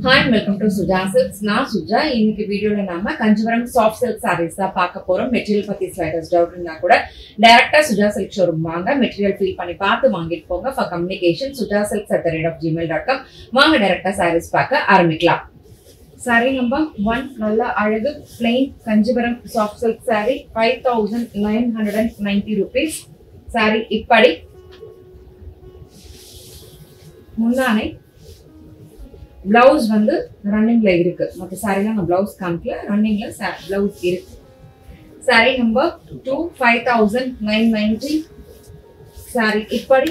Hi welcome to Suja Silks நான் சுஜா இன்னைக்கு வீடியோல நாம கஞ்சிபுரம் சாஃப்ட் சில்க் சாரீஸ் தான் பார்க்க போறோம் மெட்டீரியல் பத்தி ஸ்லைடர்ஸ் டவுட் இருந்தா கூட டைரக்டா சுஜா சில்க் ஷோரூம் வாங்க மெட்டீரியல் ஃபில் பண்ணி பார்த்து வாங்கிட்டு போங்க for communication Suja Silks at the rate of gmail dot com வாங்க டைரக்டா சாரீஸ் பார்க்க ஆரம்பிக்கலாம் சாரி நம்பர் ஒன் நல்ல அழகு plain Kanchipuram soft silk sari five thousand nine hundred and ninety rupees sari இப்படி முந்தானை பிளவுஸ் வந்து ரன்னிங்ல இருக்கு மற்ற சாரிலாம் நான் பிளவுஸ் காமிக்கல ரன்னிங்ல பிளவுஸ் இருக்கு sari number two five thousand nine ninety sari இப்படி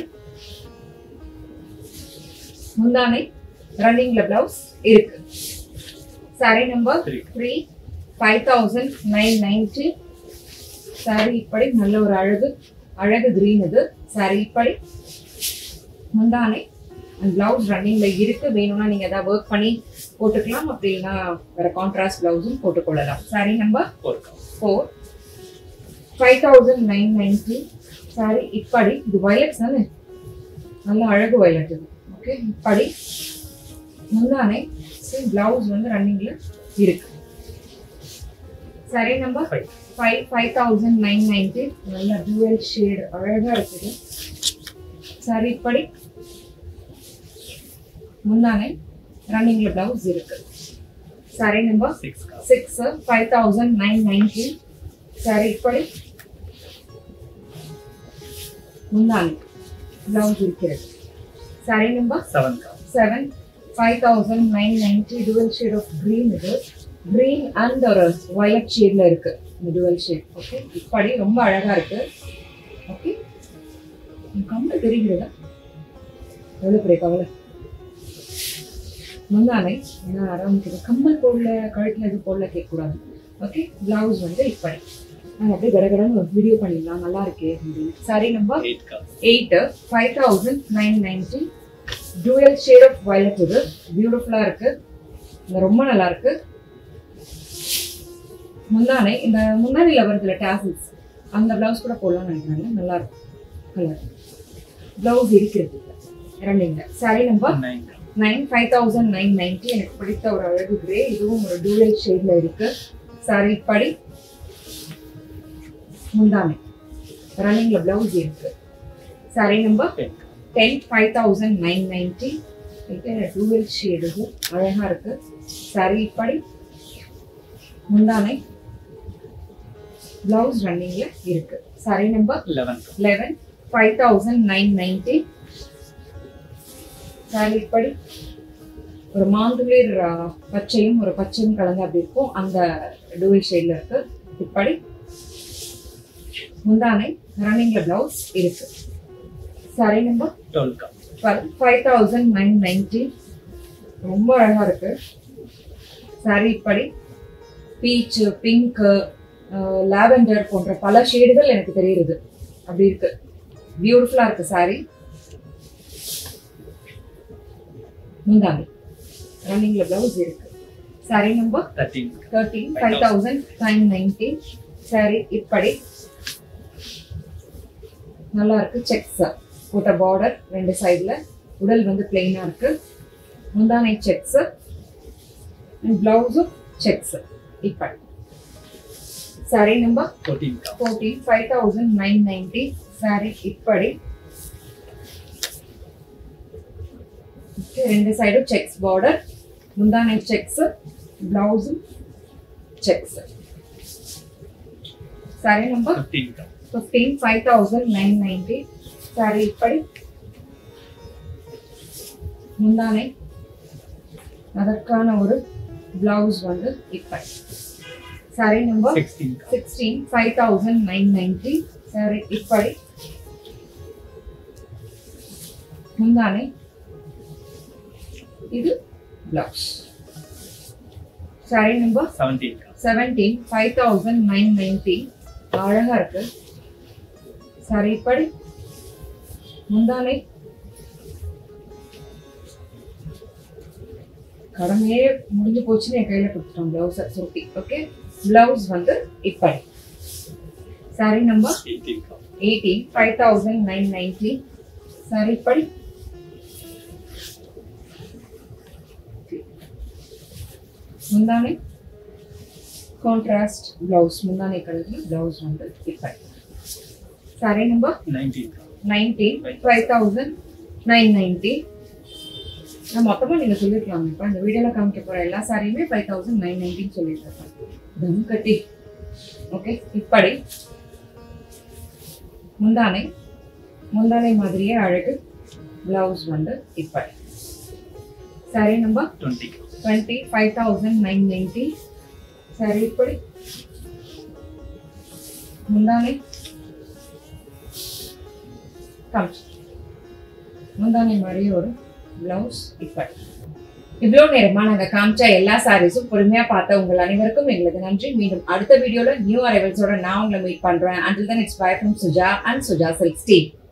முந்தானை ரன்னிங்ல பிளவுஸ் இருக்கு sari number Three. Three five thousand nine ninety sari இப்படி நல்ல ஒரு அழகு அழகு கிரீன் இது சாரி இப்படி முந்தானை அண்ட் பிளவுஸ் ரன்னிங்ல இருக்கு வேணும்னா நீங்க ஏதாவது ஒர்க் பண்ணி போட்டுக்கலாம் அப்படின்னா வேற கான்ட்ராஸ்ட் பிளவுஸும் போட்டுக்கொள்ளலாம் சாரி நம்பர் ஒரு four five thousand nine ninety sari இப்படி இது வயலட் தானே நல்ல அழகு வயலட் இது ஓகே இப்படி முந்தானை பிளவுஸ் வந்து ரன்னிங்ல இருக்கு sari number Five. Five five thousand nine ninety நல்ல டூவல் ஷேட் அழகா இருக்குது சாரி இப்படி முந்தானை ரன்னிங்ல பிளவுஸ் இருக்கு sari number six six five thousand nine ninety sari இப்படி முந்தானை பிளவுஸ் இருக்கிறது sari number seven seven five thousand nine ninety dual shade of green இது க்ரீன் அண்ட் ஒரு வயலட் ஷேட்ல இருக்கு இந்த டுவல் ஷேட் ஓகே இப்படி ரொம்ப அழகா இருக்கு ஓகே கம்மல் தெரிகிறதா எவ்வளோ பெரிய கவலை முந்தானை ஏன்னா ஆரம்பிக்குது கம்மல் போடல கழுத்துல இது போடல கேட்கக்கூடாது ஓகே பிளவுஸ் வந்து இப்படி நாங்கள் அப்படியே கடகடன்னு ஒரு வீடியோ பண்ணிடலாம் நல்லா இருக்கே அப்படின்னு சாரி நம்பர் எயிட் கால் eight five thousand nine ninety dual shade of violet இது பியூட்டிஃபுல்லா இருக்கு இது ரொம்ப நல்லா இருக்கு முந்தானை இந்த முன்னாடியில் வருதுல டேசல்ஸ் அந்த பிளவுஸ் கூட போடலாம்னு நினைக்கிறாங்க நல்லா இருக்கும் கலர் பிளவுஸ் இருக்கிறது இரண்டுங்க sari number nine nine five thousand nine ninety எனக்கு பிடித்த ஒரு அழகு கிரே இதுவும் ஒரு டூயல் ஷேட்ல இருக்கு சாரி படி முந்தானை ரன்னிங்ல பிளவுஸ் இருக்கு sari number ten ten five thousand nine ninety dual shade அழகா இருக்கு சாரி இப்படி முந்தானை பிளவுஸ் ரன்னிங்ல இருக்கு sari number eleven eleven five thousand nine ninety sari இப்படி ஒரு மாந்துளிர் ஆ, பச்சையும் ஒரு பச்சையும் கலந்து அப்படி இருக்கும் அந்த டூவல் ஷேட்ல இருக்கு இப்படி முந்தானை ரன்னிங்ல பிளவுஸ் இருக்கு சாரி நம்பர் டுவெல் கால் twelve five thousand nine ninety ரொம்ப அழகா இருக்கு சாரி இப்படி பீச் பிங்க் லாவெண்டர் போன்ற பல ஷேடுகள் எனக்கு தெரியுது அப்படி இருக்கு பியூட்டிஃபுல்லா இருக்கு சாரி முந்தாங்க ரன்னிங்ல பிளவுஸ் இருக்கு sari number thirteen thirteen five thousand nine ninety sari இப்படி நல்லா இருக்கு செக்ஸ் போட்ட பார்டர் ரெண்டு சைடுல உடல் வந்து பிளெயினா இருக்கு முந்தானை செக்ஸ் பிளவுஸும் செக்ஸ் இப்படி சாரி நம்பர் ஃபோர்டீன் கால் fourteen five thousand nine ninety sari இப்படி Okay, ரெண்டு சைடும் செக்ஸ் பார்டர் முந்தானை செக்ஸ் பிளவுஸும் செக்ஸ் சாரி நம்பர் ஃபிஃப்டீன் கால் fifteen five thousand nine ninety sari இப்படி முந்தானை அதற்கான ஒரு பிளவுஸ் வந்து இப்படி சாரி நம்பர் சிக்ஸ்டீன் கால் sixteen five thousand nine ninety sari இப்படி முந்தானை இது பிளவுஸ் சாரி நம்பர் செவன்டீன் கால் seventeen five thousand nine ninety அழகா இருக்கு சாரி இப்படி முந்தானை கடமையே முடிஞ்சு போச்சுன்னு என் கையில கொடுத்துட்டோம் பிளவுஸை சுருட்டி ஓகே பிளவுஸ் வந்து இப்படி சாரி நம்பர் எயிட்டீன் கால் eighteen five thousand nine ninety sari இப்படி முந்தானை கான்ட்ராஸ்ட் பிளவுஸ் முந்தானை கலர்ல பிளவுஸ் வந்து இப்படி sari number nineteen nineteen five thousand nine ninety நான் மொத்தமாக நீங்கள் சொல்லிருக்கலாம் இப்போ இந்த வீடியோவில் காமிக்க போகிற எல்லா சாரியுமே ஃபைவ் தௌசண்ட் நைன் நைன்டின்னு சொல்லியிருக்கேன் தம் கட்டி ஓகே இப்படி முந்தானை முந்தானை மாதிரியே அழகு பிளவுஸ் வந்து இப்படி sari number twenty twenty five thousand nine ninety sari இப்படி முந்தானை காமிச்சு முந்தானை மாதிரி ஒரு பிளவுஸ் இப்படி இவ்வளோ நேரமா நாங்க காமிச்ச எல்லா சாரீஸும் பொறுமையா பார்த்த உங்கள் அனைவருக்கும் எங்களுக்கு நன்றி மீண்டும் அடுத்த வீடியோல நியூ அரைவல்ஸோட நான் உங்களை மீட் பண்றேன் until then it's bye from Suja and Suja Silk Steve